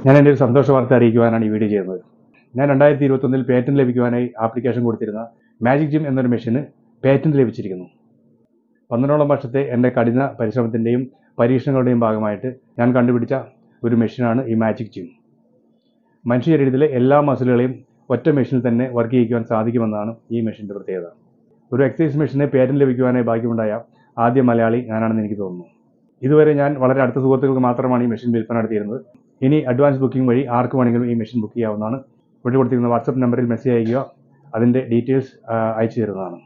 ഞാൻ എൻ്റെ ഒരു സന്തോഷ വാർത്ത അറിയിക്കുവാനാണ് ഈ വീഡിയോ ചെയ്യുന്നത് ഞാൻ രണ്ടായിരത്തി ഇരുപത്തൊന്നിൽ പേറ്റന്റ് ലഭിക്കുവാനായി ആപ്ലിക്കേഷൻ കൊടുത്തിരുന്ന മാജിക് ജിം എന്നൊരു മെഷീന് പേറ്റന്റ് ലഭിച്ചിരിക്കുന്നു പന്ത്രണ്ടോളം വർഷത്തെ എൻ്റെ കഠിന പരിശ്രമത്തിൻ്റെയും പരീക്ഷണങ്ങളുടെയും ഭാഗമായിട്ട് ഞാൻ കണ്ടുപിടിച്ച ഒരു മെഷീനാണ് ഈ മാജിക് ജിം മനുഷ്യ ശരീരത്തിലെ എല്ലാ മസിലുകളെയും ഒറ്റ മെഷീനിൽ തന്നെ വർക്ക് ചെയ്യിക്കുവാൻ സാധിക്കുമെന്നാണ് ഈ മെഷീൻ്റെ പ്രത്യേകത ഒരു എക്സസൈസ് മെഷീന് പേറ്റന്റ് ലഭിക്കുവാനായി ഭാഗ്യമുണ്ടായ ആദ്യ മലയാളി ഞാനാണെന്ന് എനിക്ക് തോന്നുന്നു ഇതുവരെ ഞാൻ വളരെ അടുത്ത സുഹൃത്തുക്കൾക്ക് മാത്രമാണ് ഈ മെഷീൻ വിൽപ്പന നടത്തിയിരുന്നത് ഇനി അഡ്വാൻസ് ബുക്കിംഗ് വഴി ആർക്ക് വേണമെങ്കിലും ഈ മെഷീൻ ബുക്ക് ചെയ്യാവുന്നതാണ് ഇവിടെ കൊടുത്തിരിക്കുന്ന വാട്സപ്പ് നമ്പറിൽ മെസ്സേജ് അയയ്ക്കുക അതിൻ്റെ ഡീറ്റെയിൽസ് അയച്ചു തരുന്നതാണ്